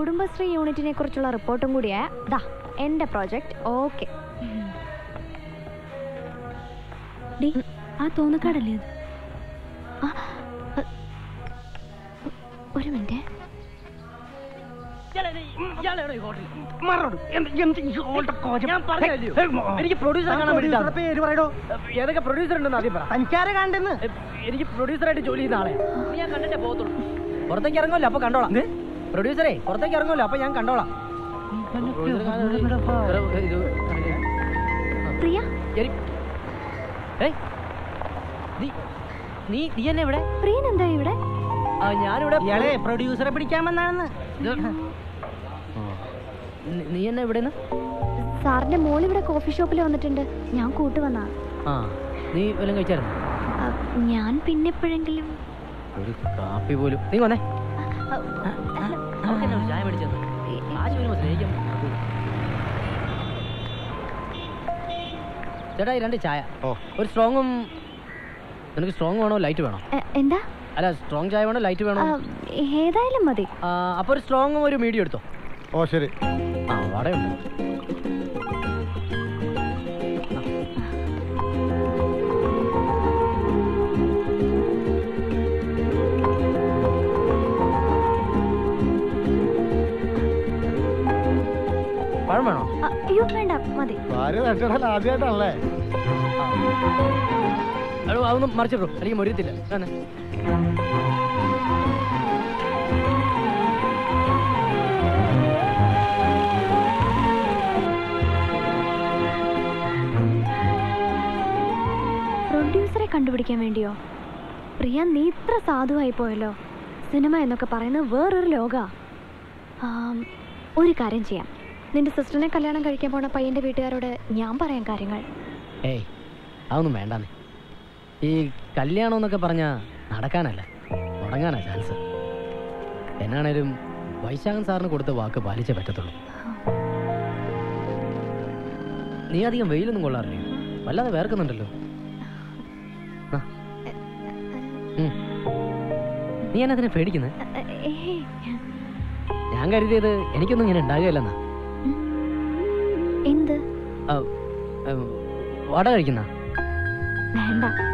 കുടുംബശ്രീ യൂണിറ്റിനെ കുറിച്ചുള്ള റിപ്പോർട്ടും കൂടിയാ ദാ എന്റെ പ്രോജക്റ്റ് ഓക്കെ ആ തോന്നക്കാടല്ലേ അത് ഒരു മിനിറ്റ് എനിക്ക് പ്രൊഡ്യൂസറെ കാണാൻ വേണ്ടിയിട്ടാണ്. പേര് പറയടോ ഏതൊക്കെ പ്രൊഡ്യൂസർ ഉണ്ടെന്ന് ആദ്യം പറ തനിക്കാരെ കണ്ടെന്ന് എനിക്ക് പ്രൊഡ്യൂസറായിട്ട് ജോലി ചെയ്യുന്ന ആളെ ഇനി ഞാൻ കണ്ടിട്ടേ പോകത്തുള്ളൂ പുറത്തേക്ക് ഇറങ്ങുമല്ലോ അപ്പൊ കണ്ടോളാം പ്രൊഡ്യൂസറെ പുറത്തേക്ക് ഇറങ്ങുമല്ലോ അപ്പൊ ഞാൻ കണ്ടോളാം പ്രൊഡ്യൂസറെ കാണാൻ ഒരു- ഇത് പ്രിയ എരി- ഏയ്, നീ- നീ നീ എന്നെ ഇവിടെ പ്രിയൻ എന്താ ഇവിടെ ആ, ഞാനിവിടെ ഇയാളെ പ്രൊഡ്യൂസറെ പിടിക്കാൻ വന്നാണെന്ന് നീ- നീ എന്നെ ഇവിടെ സാറിന്റെ മോൾ ഇവിടെ കോഫി ഷോപ്പിൽ വന്നിട്ടുണ്ട് ഞാൻ കൂട്ടുവന്നാ ആ നീ വല്ലതും കഴിച്ചായിരുന്നു ആ, ഞാൻ പിന്നെ എപ്പോഴെങ്കിലും ഒരു കാപ്പി പോലും നീ വന്നേ അവൾക്ക് എന്നെ ഒരു ചായ മേടിച്ചത് കാശ് വരുമ്പോ സ്നേഹിക്കും ചേട്ടാ ഈ രണ്ട് ചായ ഒരു സ്ട്രോങ്ങും നിനക്ക് സ്ട്രോങ് വേണോ ലൈറ്റ് വേണോ എ, എന്താ അല്ല സ്ട്രോങ് ചായ വേണോ ലൈറ്റ് വേണോ ആ, ഏതായാലും മതി ആ, അപ്പൊ ഒരു സ്ട്രോങ്ങും ഒരു മീഡിയം എടുത്തോ ഓ ശരി ആ വടയുണ്ട് പഴം വേണോ ആ, അയ്യോ വേണ്ട മതി ഭാര്യ തട്ടിടാൻ ആദ്യമായിട്ടാണല്ലേ അയ്യോ അതൊന്നും മറിച്ചിട്ടു അല്ലെങ്കിൽ മൊരിയത്തില്ല ആണ് പ്രൊഡ്യൂസറെ കണ്ടുപിടിക്കാൻ വേണ്ടിയോ പ്രിയ നീ ഇത്ര സാധുവായി പോയല്ലോ സിനിമ എന്നൊക്കെ പറയുന്നത് വേറൊരു ലോക ഒരു കാര്യം ചെയ്യാം നിന്റെ സിസ്റ്ററിനെ കല്യാണം കഴിക്കാൻ പോണ പയ്യന്റെ വീട്ടുകാരോട് ഞാൻ പറയാം കാര്യങ്ങൾ ഏയ് അതൊന്നും വേണ്ടാന്നേ ഈ കല്യാണം എന്നൊക്കെ പറഞ്ഞാ നടക്കാനല്ല മുടങ്ങാനാ ചാൻസ് എന്നാണേലും വൈശാഖൻ സാറിന് കൊടുത്ത വാക്ക് പാലിച്ചേ പറ്റത്തുള്ളൂ നീ അധികം വെയിലൊന്നും കൊള്ളാറില്ലേ വല്ലാതെ വേർക്കുന്നുണ്ടല്ലോ ആ. ഉം. നീ എന്നതിനെ പേടിക്കുന്നത് ഏ ഞാൻ കരുതിയത് എനിക്കൊന്നും ഇങ്ങനെ ഉണ്ടാകുകയല്ലെന്നാ എന്ത് ആ, ഉം, വട കഴിക്കുന്ന വേണ്ട